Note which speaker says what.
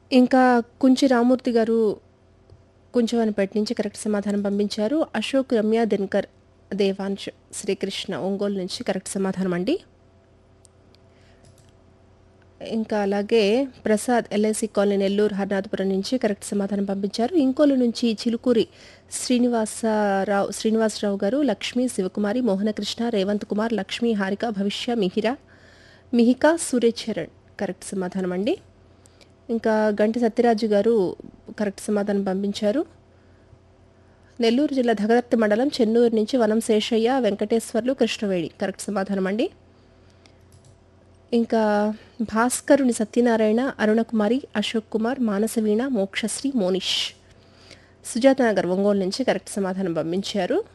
Speaker 1: ఇంకా కుంచి రామూర్తి గారు కుంచవనపేట నుంచి కరెక్ట్ సమాధానం పంపించారు అశోక్ రమ్య దినకర్ దేవాంశ్ శ్రీకృష్ణ ఒంగోలు నుంచి కరెక్ట్ సమాధానం అండి ఇంకా అలాగే ప్రసాద్ ఎల్ఐసి కాలనీ నెల్లూరు హర్నాథపురం నుంచి కరెక్ట్ సమాధానం పంపించారు ఇంకోలు నుంచి చిలుకూరి శ్రీనివాసరావు శ్రీనివాసరావు గారు లక్ష్మి శివకుమారి మోహనకృష్ణ రేవంత్ కుమార్ లక్ష్మి హారిక భవిష్య మిహిర మిహిక సూర్యచరణ్ కరెక్ట్ సమాధానం అండి ఇంకా గంటి సత్యరాజు గారు కరెక్ట్ సమాధానం పంపించారు నెల్లూరు జిల్లా ధగదర్తి మండలం చెన్నూరు నుంచి వనం శేషయ్య వెంకటేశ్వర్లు కృష్ణవేణి కరెక్ట్ సమాధానం అండి ఇంకా భాస్కరుని సత్యనారాయణ అరుణకుమారి అశోక్ కుమార్ మానసవీణ మోక్షశ్రీ మోనిష్ సుజాత నగర్ ఒంగోలు నుంచి కరెక్ట్ సమాధానం పంపించారు